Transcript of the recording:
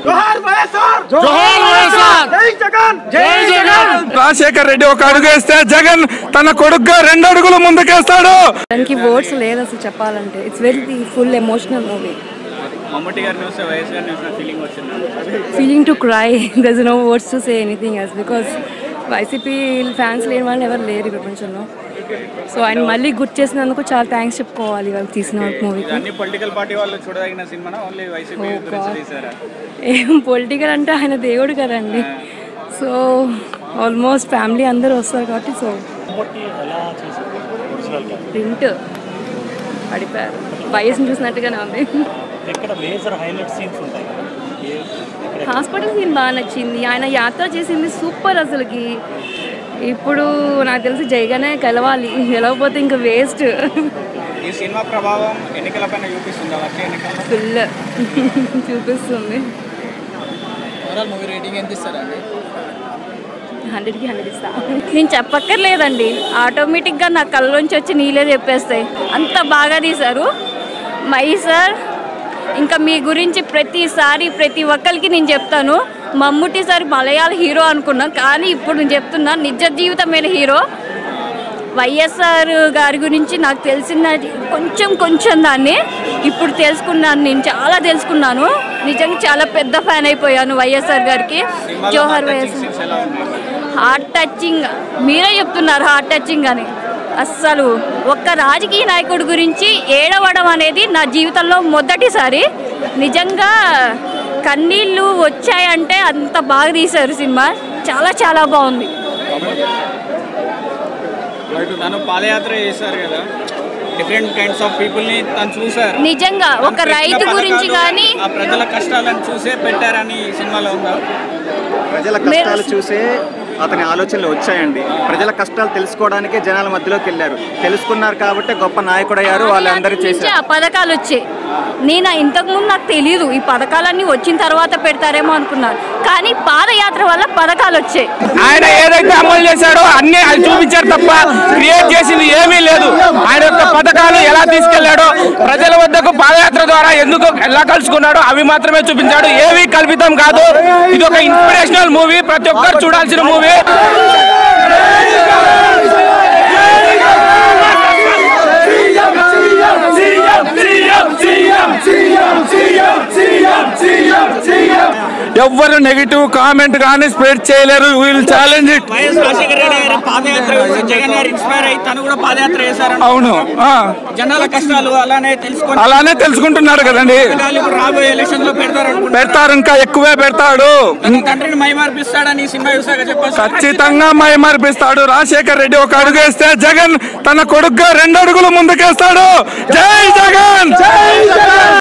రాజశేఖర్ రెడ్డి ఒక అడుగు వేస్తే జగన్ తన కొడుకుగా రెండు అడుగులు ముందుకేస్తాడు దానికి వర్డ్స్ లేదు అసలు చెప్పాలంటే it's very full emotional movie Mammootty గారిని చూస్తే వైఎస్ గారిని చూసిన ఫీలింగ్ వచ్చింది feeling to cry thus no words to say anything else because YCP fans లేని వాళ్ళు ఎవరు లేరు ఈ ప్రపంచంలో సో ఆయన మళ్ళీ గుర్తు చేసినందుకు చాలా థ్యాంక్స్ చెప్పుకోవాలి వాళ్ళు తీసిన మూవీకి అన్ని పొలిటికల్ పార్టీ వాళ్ళు చూడదగిన సినిమా ఓన్లీ వైసీపీ గురించి తీసారా ఏం పొలిటికల్ అంటే ఆయన దేవుడు కదండి సో ఆల్మోస్ట్ ఫ్యామిలీ అందరూ వస్తారు కాబట్టి సో ప్రింట్ పడిపోయారు వయసుని చూసినట్టుగానే ఉంది ఎక్కడ మేజర్ హైలైట్ సీన్స్ ఉంటాయి కదా ఏ- హాస్పిటల్ సీన్ బాగా నచ్చింది ఆయన యాత్ర చేసింది సూపర్ అసలుకి ఇప్పుడు నాకు తెలిసి జైగానే కలవాలి గెలవకపోతే ఇంకా వేస్ట్ ఈ సినిమా ప్రభావం ఎన్నికల పైన చూపిస్తుందా వచ్చే ఎన్నికల్లో ఫుల్ చూపిస్తుంది ఓవరాల్ మూవీ రేటింగ్ ఎంత ఇస్తారండి హండ్రెడ్కి హండ్రెడ్ ఇస్తా నేను చెప్పక్కర్లేదండి ఆటోమేటిక్గా నా కళ్ళలోంచి వచ్చి నీళ్ళే చెప్పేస్తాయి అంత బాగా తీశారు మై సార్ ఇంకా మీ గురించి ప్రతిసారి ప్రతి ఒక్కరికి నేను చెప్తాను మమ్ముట్టి సార్ మలయాళ హీరో అనుకున్నాం కానీ ఇప్పుడు నేను చెప్తున్నా నిజ జీవితమైన హీరో వైఎస్ఆర్ గారి గురించి నాకు తెలిసిన కొంచెం కొంచెం దాన్ని ఇప్పుడు తెలుసుకున్నాను నేను చాలా తెలుసుకున్నాను నిజంగా చాలా పెద్ద ఫ్యాన్ అయిపోయాను వైఎస్ఆర్ గారికి జోహర్ వైఎస్ఆర్ సీన్స్ ఎలా ఉన్నాయి హార్ట్ టచింగ్ మీరే చెప్తున్నారు హార్ట్ టచింగ్ అని అస్సలు ఒక్క రాజకీయ నాయకుడి గురించి ఏడవడం అనేది నా జీవితంలో మొదటిసారి నిజంగా కన్నీళ్ళు వచ్చాయంటే అంత బాగా తీశారు సినిమా చాలా చాలా బాగుంది తను పాదయాత్ర చేశారు కదా డిఫరెంట్ కైండ్స్ ఆఫ్ పీపుల్ ని తను చూసారు నిజంగా ఒక తను పెట్టిన రైతు గురించి పథకాలు, కానీ ఆ ప్రజల కష్టాలను చూసే పెట్టారని ఈ సినిమాలో ఉందా ప్రజల కష్టాలు చూసే అతని ఆలోచనలు వచ్చాయండి ప్రజల కష్టాలు తెలుసుకోవడానికే జనాల మధ్యలోకి వెళ్ళారు తెలుసుకున్నారు కాబట్టి గొప్ప నాయకుడయ్యారు వాళ్ళందరూ నుంచి చేశారు ఆ పథకాలు వచ్చాయి నేను ఇంతకుముందు నాకు తెలియదు ఈ పథకాలన్నీ వచ్చిన తర్వాత పెడతారేమో అనుకున్నాను కానీ పాదయాత్ర వల్ల పథకాలు వచ్చాయి ఆయన ఏదైతే అమలు చేశాడో అన్ని అది చూపించారు తప్ప క్రియేట్ చేసింది ఏమీ లేదు ఆయన యొక్క పథకాలు ఎలా తీసుకెళ్లాడో ప్రజల వద్దకు పాదయాత్ర ద్వారా ఎందుకు ఎలా కలుసుకున్నాడో అవి మాత్రమే చూపించాడు ఏవి కల్పితం కాదు ఇది ఒక ఇన్స్పిరేషనల్ మూవీ ప్రతి ఒక్కరు చూడాల్సిన మూవీ ఎవ్వరు నెగిటివ్ కామెంట్ కానీ స్ప్రెడ్ చేయలేరు will challenge it YS Rajasekhara Reddy గారి పాదయాత్ర చూసి జగన్ గారు ఇన్స్పైర్ అయ్యి తను కూడా పాదయాత్ర చేశారు అవును ఆ, జనాల కష్టాలు అలానే తెలుసుకొని అలానే తెలుసుకుంటున్నారు కదండి పథకాలు ఇప్పుడు రాబోయే ఎలక్షన్ లో పెడతారనుకుంటున్నారు పెడతారు ఇంకా ఎక్కువే పెడతాడు తన తండ్రిని మైమార్పిస్తాడని ఈ సినిమా చూసాక చెప్పారు ఖచ్చితంగా మైమర్పిస్తాడు రాజశేఖర్ రెడ్డి ఒక అడుగు వేస్తే జగన్ తన కొడుకుగా రెండు అడుగులు ముందుకేస్తాడు జై జగన్ జై జగన్